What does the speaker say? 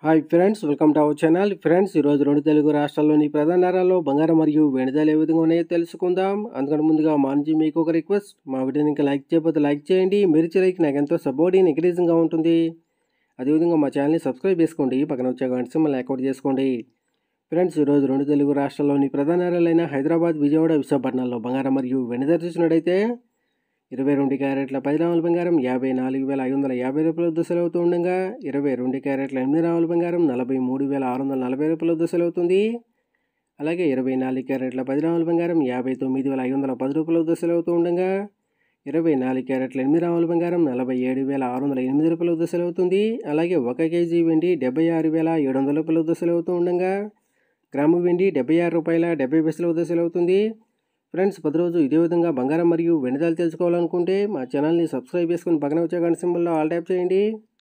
hi friends welcome to our channel friends ఈరోజు రెండు తెలుగు రాష్ట్రాల్లోని ప్రధాన నగరాల్లో బంగారం మరియు వెనుదల ఏ విధంగా ఉన్నాయో తెలుసుకుందాం అందుకని ముందుగా మా నుంచి మీకు ఒక రిక్వెస్ట్ మా వీడియోని ఇంకా లైక్ చేయకపోతే లైక్ చేయండి మీరు ఇచ్చే లైక్ నాకు ఎంతో సపోర్టింగ్ ఎంకరేజింగ్గా ఉంటుంది అదేవిధంగా మా ఛానల్ని సబ్స్క్రైబ్ చేసుకోండి పక్కన వచ్చే గంట సింబల్ యాక్టివేట్ చేసుకోండి ఫ్రెండ్స్ ఈరోజు రెండు తెలుగు రాష్ట్రాల్లోని ప్రధాన నగరాలైన హైదరాబాద్ విజయవాడ విశాఖపట్నంలో బంగారం మరియు వెండి ధర చూసినట్టయితే ఇరవై రెండు క్యారెట్ల పది రాముల బంగారం యాభై నాలుగు వేల ఐదు వందల యాభై రూపాయల దశలు అవుతూ ఉండగా ఇరవై రెండు క్యారెట్ల ఎనిమిది రాముల బంగారం నలభై మూడు వేల ఆరు వందల నలభై రూపాయల దశలు అవుతుంది అలాగే ఇరవై నాలుగు క్యారెట్ల పది రాముల బంగారం యాభై తొమ్మిది వేల ఐదు వందల పది రూపాయల దశలు అవుతూ ఉండగా ఇరవై నాలుగు క్యారెట్ల ఎనిమిది రాముల బంగారం నలభై ఏడు వేల ఆరు వందల ఎనిమిది రూపాయల దశలు అవుతుంది అలాగే ఒక కేజీ వెండి డెబ్బై ఆరు వేల ఏడు వందల రూపాయల దశలు అవుతూ ఉండగా గ్రాము వెండి డెబ్బై ఆరు రూపాయల డెబ్బై పైసల దశలు అవుతుంది ఫ్రెండ్స్ ప్రతిరోజు ఇదే విధంగా బంగారం మరియు వెనుదలు తెలుసుకోవాలనుకుంటే మా ఛానల్ని సబ్స్క్రైబ్ చేసుకుని పక్కన వచ్చే గంట సింబల్లో ఆల్ ట్యాప్ చేయండి